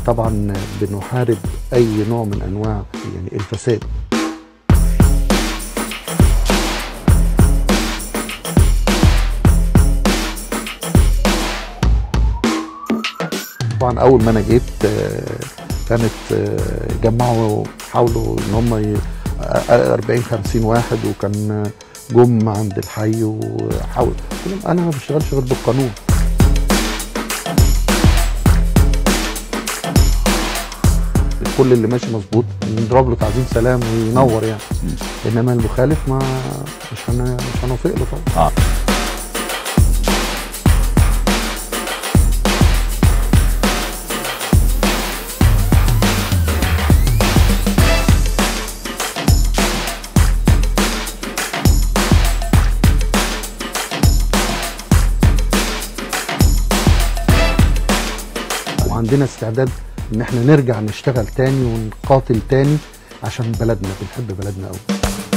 طبعا بنحارب اي نوع من انواع يعني الفساد طبعا اول ما انا جيت آه، كانت آه، جمعوا حاولوا ان هم ي- آه، 40 50 واحد وكان جم عند الحي وحاول قلت لهم انا ما بشتغلش غير بالقانون كل اللي ماشي مظبوط نضرب له تعظيم سلام وينور يعني انما المخالف ما مش هن- مش هنوافق له طبعا اه وعندنا استعداد ان احنا نرجع نشتغل تاني ونقاتل تاني عشان بلدنا بنحب بلدنا قوي